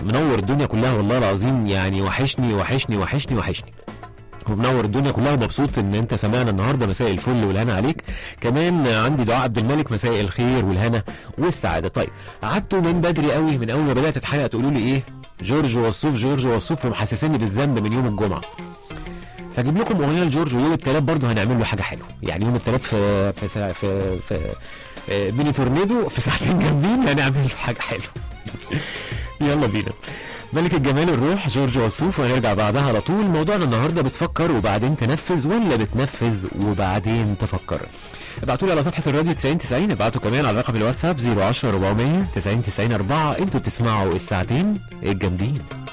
منور الدنيا كلها والله العظيم يعني وحشني وحشني وحشني وحشني ومنور الدنيا كلها ومبسوط ان انت سمعنا النهارده مساء الفل والهنا عليك كمان عندي دعاء عبد الملك مساء الخير والهنا والسعاده طيب قعدتوا من بدري قوي من اول ما بدات الحلقه تقولوا لي ايه جورج وصوف جورج وصوف ومحسسني بالذنب من يوم الجمعه فاجيب لكم اغنيه لجورج ويوم الثلاث برضه هنعمل له حاجه حلوه يعني يوم الثلاث في في سا- في, في آه، ميني تورنيدو في ساعتين جامدين هنعمل له حاجه حلوه يلا بينا ملك الجمال الروح جورج وسوف وهنرجع بعدها على طول موضوعنا النهارده بتفكر وبعدين تنفذ ولا بتنفذ وبعدين تفكر ابعتوا لي على صفحه الراديو 90 90 ابعتوا كمان على رقم الواتساب 010 400 90 90 4 انتوا بتسمعوا الساعتين الجامدين